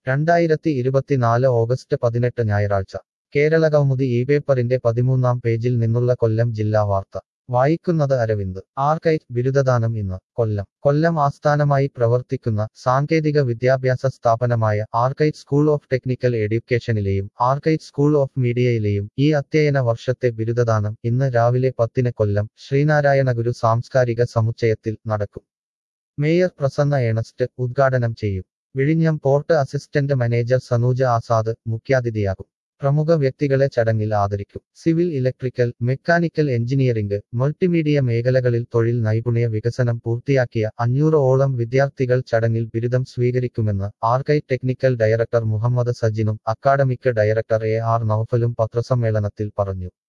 രണ്ടായിരത്തി ഇരുപത്തിനാല് ഓഗസ്റ്റ് പതിനെട്ട് ഞായറാഴ്ച കേരളകൗമുദി ഈ പേപ്പറിന്റെ പതിമൂന്നാം പേജിൽ നിന്നുള്ള കൊല്ലം ജില്ലാ വാർത്ത വായിക്കുന്നത് അരവിന്ദ് ആർക്കൈറ്റ് ബിരുദദാനം ഇന്ന് കൊല്ലം കൊല്ലം ആസ്ഥാനമായി പ്രവർത്തിക്കുന്ന സാങ്കേതിക വിദ്യാഭ്യാസ സ്ഥാപനമായ ആർക്കൈറ്റ് സ്കൂൾ ഓഫ് ടെക്നിക്കൽ എഡ്യൂക്കേഷനിലെയും ആർക്കൈറ്റ് സ്കൂൾ ഓഫ് മീഡിയയിലെയും ഈ അധ്യയന വർഷത്തെ ബിരുദദാനം ഇന്ന് രാവിലെ പത്തിന് കൊല്ലം ശ്രീനാരായണഗുരു സാംസ്കാരിക സമുച്ചയത്തിൽ നടക്കും മേയർ പ്രസന്ന ഏണസ്റ്റ് ഉദ്ഘാടനം ചെയ്യും വിഴിഞ്ഞം port assistant manager Sanuja Azad മുഖ്യാതിഥിയാകും പ്രമുഖ വ്യക്തികളെ ചടങ്ങിൽ ആദരിക്കും civil electrical mechanical engineering multimedia മേഖലകളിൽ തൊഴിൽ നൈപുണ്യ വികസനം പൂർത്തിയാക്കിയ അഞ്ഞൂറ് ഓളം വിദ്യാർത്ഥികൾ ചടങ്ങിൽ ബിരുദം സ്വീകരിക്കുമെന്ന് ആർക്കൈ ടെക്നിക്കൽ ഡയറക്ടർ മുഹമ്മദ് സജിനും അക്കാഡമിക് ഡയറക്ടർ എ ആർ നൌഫലും പത്രസമ്മേളനത്തിൽ പറഞ്ഞു